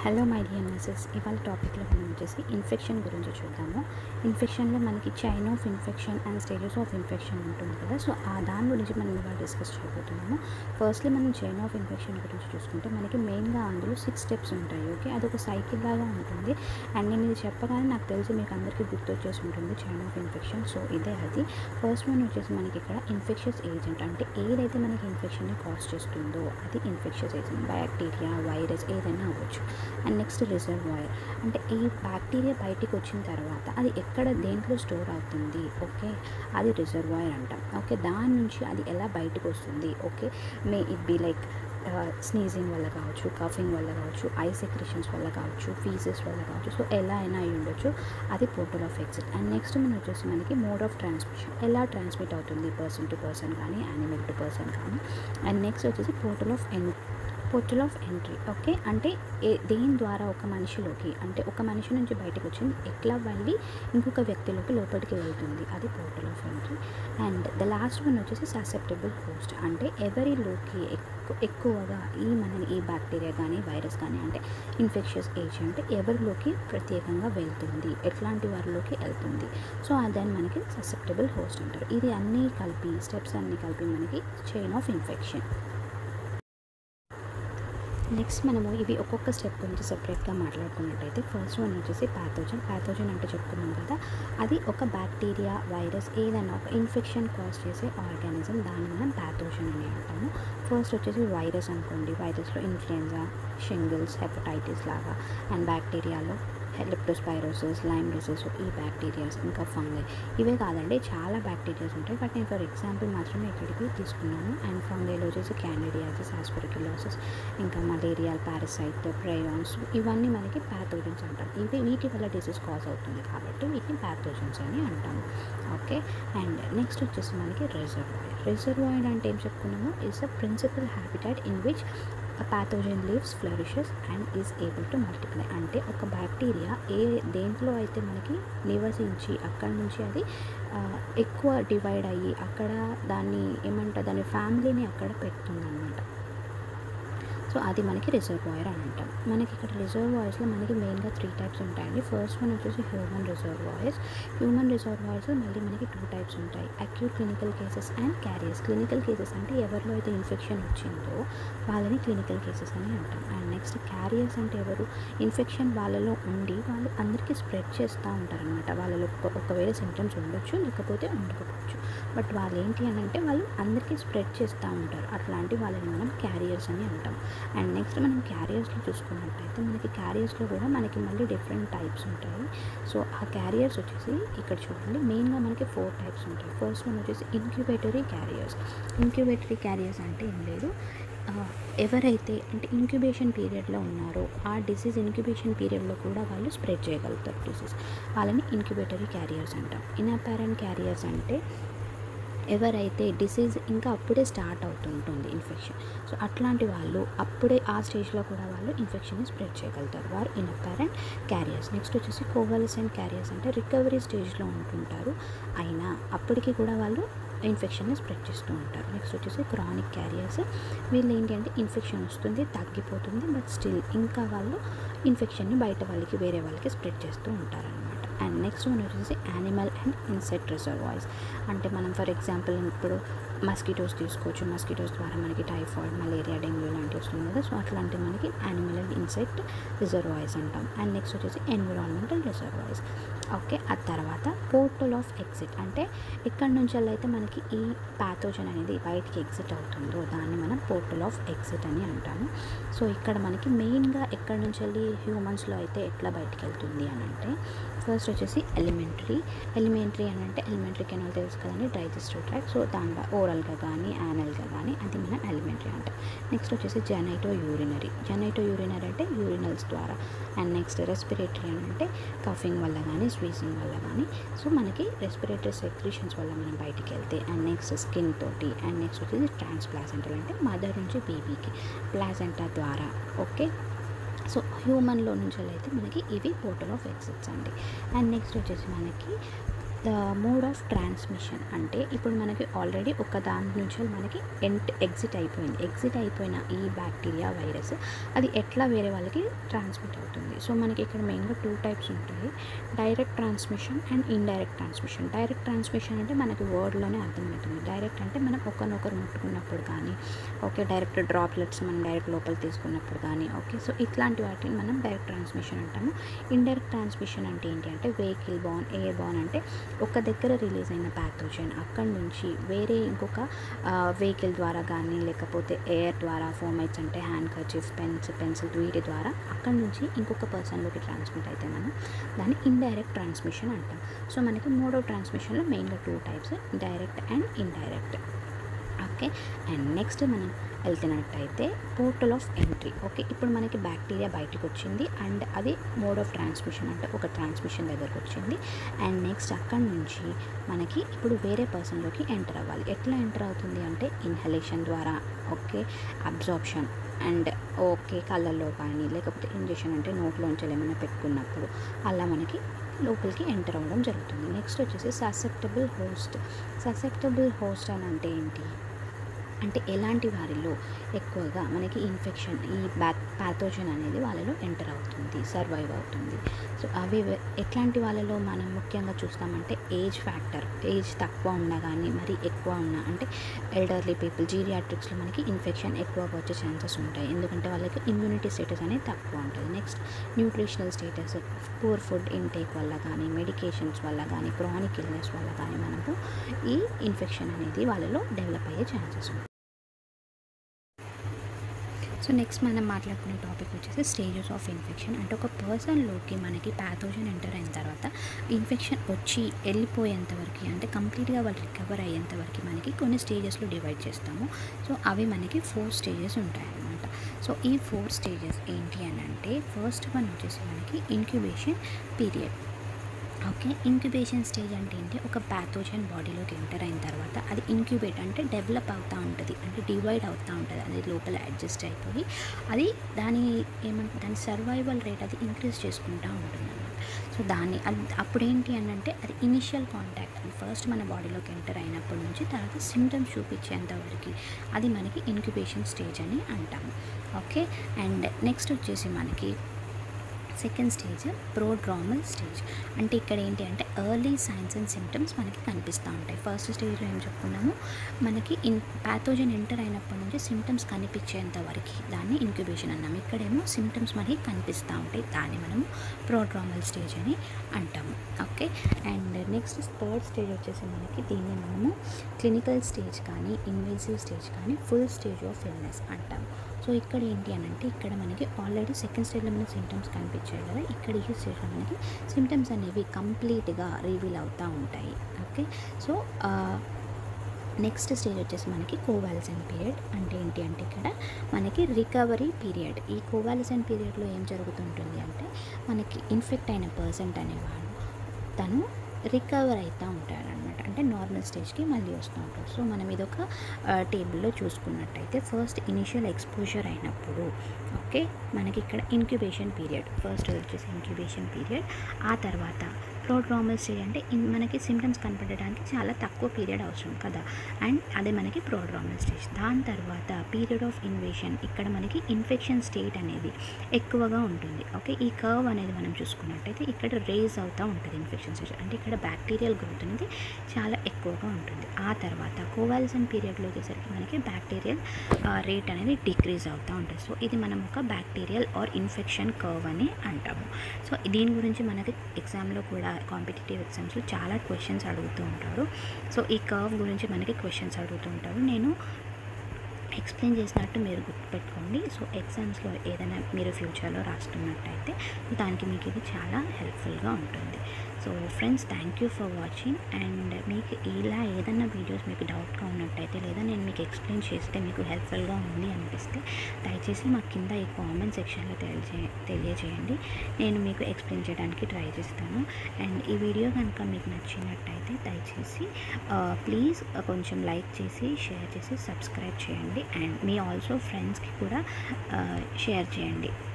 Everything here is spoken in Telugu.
హలో మై డియర్ నర్సెస్ ఇవాళ టాపిక్లో మనం వచ్చేసి ఇన్ఫెక్షన్ గురించి చూద్దాము ఇన్ఫెక్షన్లో మనకి chain of infection and stages of infection ఉంటుంది కదా సో ఆ దాని గురించి మనం ఇవాళ డిస్కస్ చేయబోతున్నాము ఫస్ట్లీ మనం చైన్ ఆఫ్ ఇన్ఫెక్షన్ గురించి చూసుకుంటే మనకి మెయిన్గా అందులో సిక్స్ స్టెప్స్ ఉంటాయి ఓకే అది ఒక సైకిల్ లాగా ఉంటుంది అండ్ నేను ఇది చెప్పగానే నాకు తెలిసి మీకు అందరికీ గుర్తొచ్చేసి ఉంటుంది చైన్ ఆఫ్ ఇన్ఫెక్షన్ సో ఇదే అది ఫస్ట్ వన్ వచ్చేసి మనకి ఇక్కడ ఇన్ఫెక్షస్ ఏజెంట్ అంటే ఏదైతే మనకి ఇన్ఫెక్షన్ని కాజ్ చేస్తుందో అది ఇన్ఫెక్షస్ ఏజెంట్ బ్యాక్టీరియా వైరస్ ఏదైనా అవ్వచ్చు అండ్ నెక్స్ట్ రిజర్వాయర్ అంటే ఈ బ్యాక్టీరియా బయటికి వచ్చిన తర్వాత అది ఎక్కడ దేంట్లో స్టోర్ అవుతుంది ఓకే అది రిజర్వాయర్ అంటాం ఓకే దాని నుంచి అది ఎలా బయటకు వస్తుంది okay may it be like sneezing వల్ల కావచ్చు కఫింగ్ వల్ల కావచ్చు ఐ సెక్రేషన్స్ వల్ల కావచ్చు ఫీజెస్ వల్ల కావచ్చు సో ఎలా అయినా అయి ఉండొచ్చు అది portal of exit and next మన వచ్చేసి మనకి మోడ్ ఆఫ్ ట్రాన్స్మిషన్ ఎలా ట్రాన్స్మిట్ అవుతుంది పర్సన్ టు పర్సన్ కానీ యానిమల్ టు పర్సన్ కానీ అండ్ నెక్స్ట్ వచ్చేసి పోర్టల్ ఆఫ్ ఎన్ పోర్టల్ ఆఫ్ ఎంట్రీ ఓకే అంటే ఏ దేని ద్వారా ఒక మనిషిలోకి అంటే ఒక మనిషి నుంచి బయటకు వచ్చింది ఎట్లా వెళ్ళి ఇంకొక వ్యక్తిలోకి లోపలికి వెళ్తుంది అది portal of entry and the last one వచ్చేసి ససెప్టబుల్ హోస్ట్ అంటే ఎవరిలోకి ఎక్కువ ఎక్కువగా ఈ మన ఈ బ్యాక్టీరియా కానీ వైరస్ కానీ అంటే ఇన్ఫెక్షియస్ ఏజెంట్ ఎవరిలోకి ప్రత్యేకంగా వెళ్తుంది ఎట్లాంటి వారిలోకి వెళ్తుంది సో దాన్ని మనకి ససెప్టబుల్ హోస్ట్ అంటారు ఇది అన్నీ కలిపి స్టెప్స్ అన్నీ కలిపి మనకి చైన్ ఆఫ్ ఇన్ఫెక్షన్ నెక్స్ట్ మనము ఇవి ఒక్కొక్క స్టెప్ గురించి సెపరేట్గా మాట్లాడుకున్నట్టయితే ఫస్ట్ వన్ వచ్చేసి ప్యాథోజన్ ప్యాథోజన్ అంటే చెప్పుకున్నాం కదా అది ఒక బ్యాక్టీరియా వైరస్ ఏదైనా ఒక ఇన్ఫెక్షన్ కాజ్ చేసే ఆర్గానిజం దాన్ని మనం ప్యాథోజన్ అని అంటాము ఫస్ట్ వచ్చేసి వైరస్ అనుకోండి వైరస్లో ఇన్ఫ్లుయెన్జా షింగిల్స్ హెపటైటిస్ లాగా అండ్ బ్యాక్టీరియాలో లెప్టోస్పైరోసిస్ లైమ్ డిసీజ్ ఈ బ్యాక్టీరియాస్ ఇంకా ఫంగై ఇవే కాదండి చాలా బ్యాక్టీరియాస్ ఉంటాయి బట్ నేను ఫర్ ఎగ్జాంపుల్ మాత్రమే ఇక్కడికి తీసుకున్నాను అండ్ ఫంగైలో వచ్చేసి క్యాండిడియాసిస్ ఆస్పిరికిలోసిస్ ఇంకా మలేరియా పారసైట్ ప్రయోన్స్ ఇవన్నీ మనకి ప్యాథోజన్స్ అంటాం ఇవి వీటి వల్ల డిసీజ్ కాజ్ అవుతుంది కాబట్టి వీటిని ప్యాథోజన్స్ అని అంటాము ఓకే అండ్ నెక్స్ట్ వచ్చేసి మనకి రిజర్వాయర్ రిజర్వాయర్ అంటే ఏం చెప్పుకున్నాము is a principal habitat in which pathogen lives flourishes and is able to multiply అంటే ఒక బ్యాక్టీరియా ఏ దేంట్లో అయితే మనకి నివసించి అక్కడ నుంచి అది ఎక్కువ డివైడ్ అయ్యి అక్కడ దాన్ని ఏమంటారు దాని ఫ్యామిలీని అక్కడ పెడుతుందన్నమాట సో అది మనకి రిజర్వాయర్ అని అంటాం మనకి ఇక్కడ రిజర్వాయర్స్లో మనకి మెయిన్గా త్రీ టైప్స్ ఉంటాయండి ఫస్ట్ వన్ వచ్చేసి హ్యూమన్ రిజర్వాయర్స్ హ్యూమన్ రిజర్వాయర్స్ మళ్ళీ మనకి టూ టైప్స్ ఉంటాయి acute clinical cases and carriers clinical cases అంటే ఎవరిలో అయితే ఇన్ఫెక్షన్ వచ్చిందో వాళ్ళని క్లినికల్ కేసెస్ అని అంటాం అండ్ నెక్స్ట్ క్యారియర్స్ అంటే ఎవరు ఇన్ఫెక్షన్ వాళ్ళలో ఉండి వాళ్ళు అందరికీ స్ప్రెడ్ చేస్తూ ఉంటారనమాట వాళ్ళలో ఒకవేళ సిమ్టమ్స్ ఉండొచ్చు లేకపోతే ఉండకపోవచ్చు బట్ వాళ్ళు ఏంటి అని అంటే వాళ్ళు అందరికీ స్ప్రెడ్ చేస్తూ ఉంటారు అట్లాంటి వాళ్ళని మనం క్యారియర్స్ అని అంటాం అండ్ నెక్స్ట్ మనం క్యారియర్స్లో చూసుకున్నట్టయితే మనకి క్యారియర్స్లో కూడా మనకి మళ్ళీ డిఫరెంట్ టైప్స్ ఉంటాయి సో ఆ క్యారియర్స్ వచ్చేసి ఇక్కడ చూడండి మెయిన్గా మనకి ఫోర్ టైప్స్ ఉంటాయి ఫస్ట్ వన్ వచ్చేసి ఇంక్యుబేటరీ క్యారియర్స్ ఇంక్యుబేటరీ క్యారియర్స్ అంటే ఏం లేదు ఎవరైతే అంటే ఇంక్యుబేషన్ పీరియడ్లో ఉన్నారో ఆ డిసీజ్ ఇంక్యుబేషన్ పీరియడ్లో కూడా వాళ్ళు స్ప్రెడ్ చేయగలుగుతారు డిసీజ్ వాళ్ళని ఇంక్యుబేటరీ క్యారియర్స్ అంటాం ఇన్అపారెంట్ క్యారియర్స్ అంటే ఎవరైతే డిసీజ్ ఇంకా అప్పుడే స్టార్ట్ అవుతుంటుంది ఇన్ఫెక్షన్ సో అట్లాంటి వాళ్ళు అప్పుడే ఆ స్టేజ్లో కూడా వాళ్ళు ఇన్ఫెక్షన్ని స్ప్రెడ్ చేయగలుగుతారు వారు ఇన్అపారెంట్ క్యారియర్స్ నెక్స్ట్ వచ్చేసి కోవలసెంట్ క్యారియర్స్ అంటే రికవరీ స్టేజ్లో ఉంటుంటారు అయినా అప్పటికి కూడా వాళ్ళు ఇన్ఫెక్షన్ని స్ప్రెడ్ చేస్తూ ఉంటారు నెక్స్ట్ వచ్చేసి క్రానిక్ క్యారియర్స్ వీళ్ళు ఏంటి అంటే ఇన్ఫెక్షన్ వస్తుంది తగ్గిపోతుంది బట్ స్టిల్ ఇంకా వాళ్ళు ఇన్ఫెక్షన్ని బయట వాళ్ళకి వేరే వాళ్ళకి స్ప్రెడ్ చేస్తూ ఉంటారనమాట అండ్ నెక్స్ట్ వన్ వచ్చేసి యానిమల్ అండ్ ఇన్సెక్ట్ రిజర్వాయిస్ అంటే మనం ఫర్ ఎగ్జాంపుల్ ఇప్పుడు మస్కిటోస్ తీసుకోవచ్చు మస్కిటోస్ ద్వారా మనకి టైఫాయిడ్ మలేరియా డెంగ్యూ లాంటివి వస్తుంది కదా సో అట్లాంటి మనకి యానిమల్ అండ్ ఇన్సెక్ట్ రిజర్వాయిస్ అంటాం అండ్ నెక్స్ట్ వచ్చేసి ఎన్విరాన్మెంటల్ రిజర్వాయిస్ ఓకే ఆ తర్వాత పోర్టల్ ఆఫ్ ఎగ్జిట్ అంటే ఎక్కడి నుంచి అయితే మనకి ఈ ప్యాథోజన్ అనేది బయటికి ఎగ్జిట్ అవుతుందో దాన్ని మనం పోర్టల్ ఆఫ్ ఎగ్జిట్ అని అంటాము సో ఇక్కడ మనకి మెయిన్గా ఎక్కడి నుంచి వెళ్ళి హ్యూమన్స్లో అయితే ఎట్లా బయటికి వెళ్తుంది అని అంటే ఫస్ట్ వచ్చేసి ఎలిమెంటరీ ఎలిమెంటరీ అని అంటే ఎలిమెంటరీ కెనాల్ తెలుసు కదండి డైజెస్టివ్ ట్రాక్ సో దాంట్లో ఓరల్గా కానీ యానల్గా కానీ అది మనం ఎలిమెంటరీ అంటాం నెక్స్ట్ వచ్చేసి జెనైటో యూరినరీ జెనైటో యూరినరీ అంటే యూరినల్స్ ద్వారా అండ్ నెక్స్ట్ రెస్పిరేటరీ అని అంటే కఫింగ్ వల్ల కానీ స్వీజింగ్ వల్ల కానీ సో మనకి రెస్పిరేటరీ సెక్రేషన్స్ వల్ల మనం బయటికి వెళ్తే అండ్ నెక్స్ట్ స్కిన్ తోటి అండ్ నెక్స్ట్ వచ్చేసి ట్రాన్స్ ప్లాసెంటల్ అంటే మదర్ నుంచి బేబీకి ప్లాసెంటా ద్వారా ఓకే సో హ్యూమన్లో నుంచి అయితే మనకి ఇవి పోర్టల్ ఆఫ్ ఎగ్జిట్స్ అండి అండ్ నెక్స్ట్ వచ్చేసి మనకి మోడ్ ఆఫ్ ట్రాన్స్మిషన్ అంటే ఇప్పుడు మనకి ఆల్రెడీ ఒక దాని నుంచి మనకి ఎంట్ ఎగ్జిట్ అయిపోయింది ఎగ్జిట్ అయిపోయిన ఈ బ్యాక్టీరియా వైరస్ అది ఎట్లా వేరే వాళ్ళకి ట్రాన్స్మిట్ అవుతుంది సో మనకి ఇక్కడ మెయిన్గా టూ టైప్స్ ఉంటాయి direct transmission and indirect transmission direct transmission అంటే మనకి వర్డ్లోనే అర్థమవుతుంది డైరెక్ట్ అంటే మనం ఒకరినొకరు ముట్టుకున్నప్పుడు కానీ ఓకే డైరెక్ట్ డ్రాప్లెట్స్ మనం డైరెక్ట్ లోపల తీసుకున్నప్పుడు కానీ ఓకే సో ఇట్లాంటి వాటిని మనం డైరెక్ట్ ట్రాన్స్మిషన్ అంటాము ఇండైరెక్ట్ ట్రాన్స్మిషన్ అంటే ఏంటి అంటే వెహికల్ బాన్ ఎయిర్ బాన్ అంటే ఒక దగ్గర రిలీజ్ అయిన ప్యాథోజన్ అక్కడి నుంచి వేరే ఇంకొక వెహికల్ ద్వారా కానీ లేకపోతే ఎయిర్ ద్వారా ఫోమైట్స్ అంటే హ్యాండ్ కర్చీఫ్ పెన్స్ పెన్సిల్ వీటి ద్వారా అక్కడి నుంచి ఇంకొక పర్సన్లోకి ట్రాన్స్మిట్ అయితే మనం దాన్ని ఇండైరెక్ట్ ట్రాన్స్మిషన్ అంటాం సో మనకి మూడో ట్రాన్స్మిషన్లో మెయిన్గా two types direct and indirect okay and next మనం వెళ్తున్నట్టయితే పోర్టల్ ఆఫ్ ఎంట్రీ ఓకే ఇప్పుడు మనకి బ్యాక్టీరియా బయటకు వచ్చింది అండ్ అది మోడ్ ఆఫ్ ట్రాన్స్మిషన్ అంటే ఒక ట్రాన్స్మిషన్ దగ్గరకు వచ్చింది అండ్ నెక్స్ట్ అక్కడి నుంచి మనకి ఇప్పుడు వేరే పర్సన్లోకి ఎంటర్ అవ్వాలి ఎట్లా ఎంటర్ అవుతుంది అంటే ఇన్హలేషన్ ద్వారా ఓకే అబ్జార్ప్షన్ అండ్ ఓకే కళ్ళల్లో కానీ లేకపోతే ఇంజెక్షన్ అంటే నోట్లోంచి ఏమైనా పెట్టుకున్నప్పుడు అలా మనకి లోపలికి ఎంటర్ అవ్వడం జరుగుతుంది నెక్స్ట్ వచ్చేసి ససెప్టబుల్ హోస్ట్ ససెప్టబుల్ హోస్ట్ అని అంటే ఏంటి అంటే ఎలాంటి వారిలో ఎక్కువగా మనకి ఇన్ఫెక్షన్ ఈ బ్యాక్ ప్యాథోజన్ అనేది వాళ్ళలో ఎంటర్ అవుతుంది సర్వైవ్ అవుతుంది సో అవి వె- ఎట్లాంటి వాళ్ళలో మనం ముఖ్యంగా చూస్తామంటే ఏజ్ ఫ్యాక్టర్ ఏజ్ తక్కువ ఉన్నా కానీ మరి ఎక్కువ ఉన్నా అంటే ఎల్డర్లీ పీపుల్ జీరియాట్రిక్స్లో మనకి ఇన్ఫెక్షన్ ఎక్కువగా వచ్చే ఛాన్సెస్ ఉంటాయి ఎందుకంటే వాళ్ళకి ఇమ్యూనిటీ స్టేటస్ అనేది తక్కువ ఉంటుంది next nutritional status poor food intake వల్ల కానీ మెడికేషన్స్ వల్ల కానీ క్రానిక్ ఇల్నెస్ వల్ల కానీ మనకు ఈ ఇన్ఫెక్షన్ అనేది వాళ్ళలో డెవలప్ అయ్యే ఛాన్సెస్ ఉంటాయి సో నెక్స్ట్ మనం మాట్లాడుకునే టాపిక్ వచ్చేసి స్టేజెస్ ఆఫ్ ఇన్ఫెక్షన్ అంటే ఒక పర్సన్లోకి మనకి ప్యాథోజన్ ఎంటర్ అయిన తర్వాత ఇన్ఫెక్షన్ వచ్చి వెళ్ళిపోయేంత వరకు అంటే కంప్లీట్గా వాళ్ళు రికవర్ అయ్యేంత వరకు మనకి కొన్ని స్టేజెస్లో డివైడ్ చేస్తాము సో అవి మనకి ఫోర్ స్టేజెస్ ఉంటాయన్నమాట సో ఈ ఫోర్ స్టేజెస్ ఏంటి అని అంటే ఫస్ట్ వన్ వచ్చేసి మనకి incubation period okay incubation stage అంటే ఏంటి ఒక ప్యాథోజన్ బాడీలోకి ఎంటర్ అయిన తర్వాత అది ఇంక్యుబేట్ అంటే డెవలప్ అవుతూ ఉంటుంది అంటే డివైడ్ అవుతూ ఉంటుంది అది లోపల అడ్జస్ట్ అయిపోయి అది దాని ఏమంటే దాని సర్వైవల్ రేట్ అది ఇంక్రీజ్ చేసుకుంటూ ఉంటుంది అన్నమాట సో దాన్ని అది అప్పుడు ఏంటి అని అంటే అది ఇనిషియల్ కాంటాక్ట్ ఫస్ట్ మన బాడీలోకి ఎంటర్ అయినప్పటి నుంచి తర్వాత సిమ్టమ్స్ చూపించేంత వరకు అది మనకి ఇంక్యుబేషన్ స్టేజ్ అని అంటాము ఓకే అండ్ నెక్స్ట్ వచ్చేసి మనకి సెకండ్ స్టేజ్ ప్రోడ్రామల్ స్టేజ్ అంటే ఇక్కడ ఏంటి అంటే ఎర్లీ సైన్స్ అండ్ సిమ్టమ్స్ మనకి కనిపిస్తూ ఉంటాయి ఫస్ట్ స్టేజ్లో ఏం చెప్పుకున్నాము మనకి ఇన్ ప్యాథోజన్ ఎంటర్ అయినప్పటి నుంచి సిమ్టమ్స్ కనిపించేంత వరకు దాన్ని ఇంక్యుబేషన్ అన్నాము ఇక్కడేమో సిమ్టమ్స్ మనకి కనిపిస్తూ ఉంటాయి దాన్ని మనము ప్రోడ్రామల్ స్టేజ్ అని అంటాము okay and next third stage వచ్చేసి మనకి దీన్ని మనము క్లినికల్ స్టేజ్ కానీ ఇన్వేసివ్ స్టేజ్ కానీ ఫుల్ స్టేజ్ ఆఫ్ ఇల్నెస్ అంటాము సో ఇక్కడ ఏంటి అని అంటే ఇక్కడ మనకి ఆల్రెడీ సెకండ్ స్టేజ్లో మనకి సిమ్టమ్స్ కనిపించాయి కదా ఇక్కడ ఈ స్టేజ్లో మనకి సిమ్టమ్స్ అనేవి కంప్లీట్గా రివీల్ అవుతూ ఉంటాయి ఓకే సో నెక్స్ట్ స్టేజ్ వచ్చేసి మనకి కోవాలసన్ పీరియడ్ అంటే ఏంటి అంటే ఇక్కడ మనకి రికవరీ పీరియడ్ ఈ కోవాలసన్ పీరియడ్లో ఏం జరుగుతుంటుంది అంటే మనకి ఇన్ఫెక్ట్ అయిన పర్సెంట్ అనేవాడు తను రికవర్ అవుతూ ఉంటారనమాట అంటే నార్మల్ స్టేజ్కి మళ్ళీ వస్తూ ఉంటారు సో మనం ఇదొక టేబుల్లో చూసుకున్నట్టయితే ఫస్ట్ ఇనిషియల్ ఎక్స్పోజర్ అయినప్పుడు ఓకే మనకి ఇక్కడ ఇంక్యుబేషన్ పీరియడ్ ఫస్ట్ వచ్చేసి ఇంక్యుబేషన్ పీరియడ్ ఆ తర్వాత ప్రోడ్రామల్ స్టేజ్ అంటే ఇన్- మనకి సిమ్టమ్స్ కనపడడానికి చాలా తక్కువ పీరియడ్ అవసరం కదా అండ్ అదే మనకి ప్రోడ్రామల్ స్టేజ్ దాని తర్వాత పీరియడ్ ఆఫ్ ఇన్వేషన్ ఇక్కడ మనకి ఇన్ఫెక్షన్ స్టేట్ అనేది ఎక్కువగా ఉంటుంది ఓకే ఈ కర్వ్ అనేది మనం చూసుకున్నట్టయితే ఇక్కడ రేజ్ అవుతూ ఉంటుంది ఇన్ఫెక్షన్ స్టేజ్ అంటే ఇక్కడ బ్యాక్టీరియల్ గ్రోత్ అనేది చాలా ఎక్కువగా ఉంటుంది ఆ తర్వాత కోవాల్సన్ పీరియడ్లో వచ్చేసరికి మనకి బ్యాక్టీరియల్ రేట్ అనేది డిక్రీజ్ అవుతూ ఉంటుంది సో ఇది మనం ఒక బ్యాక్టీరియల్ ఆర్ ఇన్ఫెక్షన్ కర్వ్ అని అంటాము సో దీని గురించి మనకి ఎగ్జామ్లో కూడా కాంపిటేటివ్ ఎగ్జామ్స్లో చాలా క్వశ్చన్స్ అడుగుతూ ఉంటారు సో ఈ కర్వ్ గురించి మనకి క్వశ్చన్స్ అడుగుతూ ఉంటారు నేను ఎక్స్ప్లెయిన్ చేసినట్టు మీరు గుర్తుపెట్టుకోండి సో ఎగ్జామ్స్లో ఏదైనా మీరు ఫ్యూచర్లో రాస్తున్నట్టయితే దానికి మీకు ఇది చాలా హెల్ప్ఫుల్గా ఉంటుంది so friends thank you for watching and మీకు ఇలా ఏదైనా వీడియోస్ మీకు డౌట్గా ఉన్నట్టయితే లేదా నేను మీకు ఎక్స్ప్లెయిన్ చేస్తే మీకు హెల్ప్ఫుల్గా ఉంది అనిపిస్తే దయచేసి మా కింద ఈ కామెంట్ సెక్షన్లో తెలియజే తెలియజేయండి నేను మీకు ఎక్స్ప్లెయిన్ చేయడానికి ట్రై చేస్తాను అండ్ ఈ వీడియో కనుక మీకు నచ్చినట్టయితే దయచేసి ప్లీజ్ కొంచెం లైక్ చేసి షేర్ చేసి సబ్స్క్రైబ్ చేయండి అండ్ మీ ఆల్సో ఫ్రెండ్స్కి కూడా షేర్ చేయండి